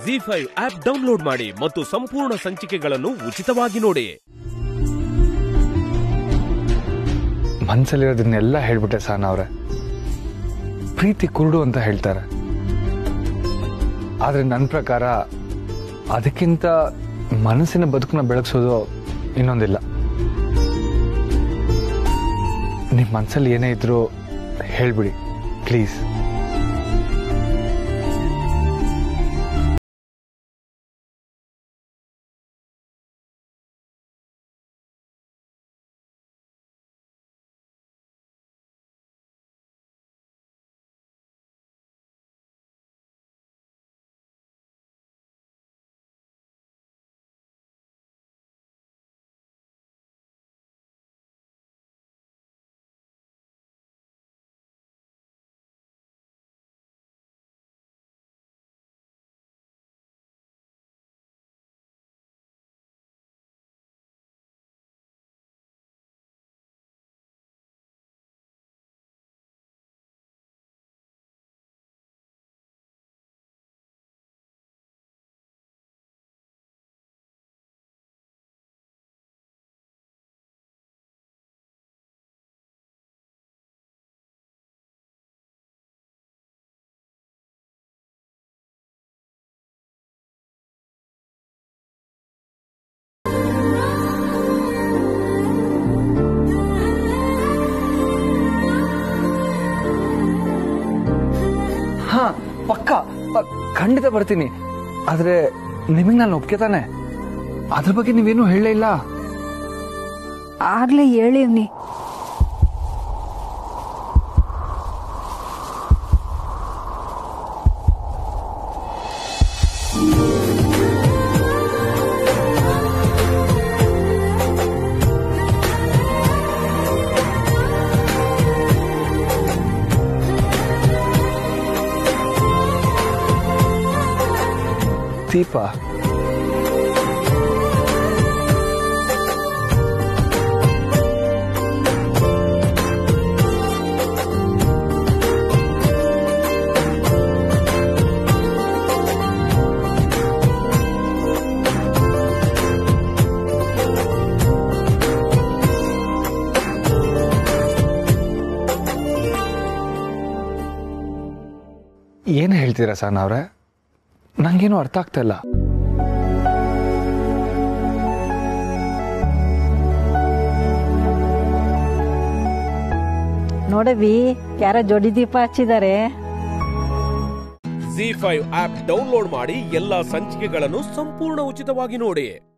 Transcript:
G five app download ಮಾಡಿ ಮತ್ತು ಸಂಪೂರ್ಣ ಸಂಚಿಕೆಗಳನ್ನು ಉಚಿತವಾಗಿ ನೋಡಿ ಮನ್ಸಲ್ಲಿರೋದನ್ನೆಲ್ಲ ಹೇಳ್ಬಿಟ್ಟೆ ಸಾನ್ ಅವ್ರೆ ಪ್ರೀತಿ ಕುರುಡು ಅಂತ ಹೇಳ್ತಾರೆ ಆದ್ರೆ ನನ್ನ ಪ್ರಕಾರ ಅದಕ್ಕಿಂತ ಮನಸ್ಸಿನ ಬದುಕನ್ನ ಬೆಳಗಿಸೋದು ಇನ್ನೊಂದಿಲ್ಲ ನಿಮ್ಮ ಮನಸ್ಸಲ್ಲಿ ಏನೇ ಇದ್ರೂ ಹೇಳ್ಬಿಡಿ ಪ್ಲೀಸ್ ಹಾ ಪಕ್ಕ ಅ, ಖಂಡಿತ ಬರ್ತೀನಿ ಆದ್ರೆ ನಿಮಗೆ ನಾನು ಒಪ್ಕೆ ಅದ್ರ ಬಗ್ಗೆ ನೀವೇನು ಹೇಳಲೇ ಇಲ್ಲ ಆಗ್ಲೇ ಹೇಳಿವ್ನಿ ದೀಪ ಏನು ಹೇಳ್ತೀರಾ ಸರ್ ನಾವ್ರೆ ನಂಗೇನು ಅರ್ಥ ಆಗ್ತಾ ಇಲ್ಲ ನೋಡವಿ ಯಾರ ಜೋಡಿ ದೀಪ ಹಚ್ಚಿದ್ದಾರೆ ಜಿ ಫೈವ್ ಆಪ್ ಡೌನ್ಲೋಡ್ ಮಾಡಿ ಎಲ್ಲಾ ಸಂಚಿಕೆಗಳನ್ನು ಸಂಪೂರ್ಣ ಉಚಿತವಾಗಿ ನೋಡಿ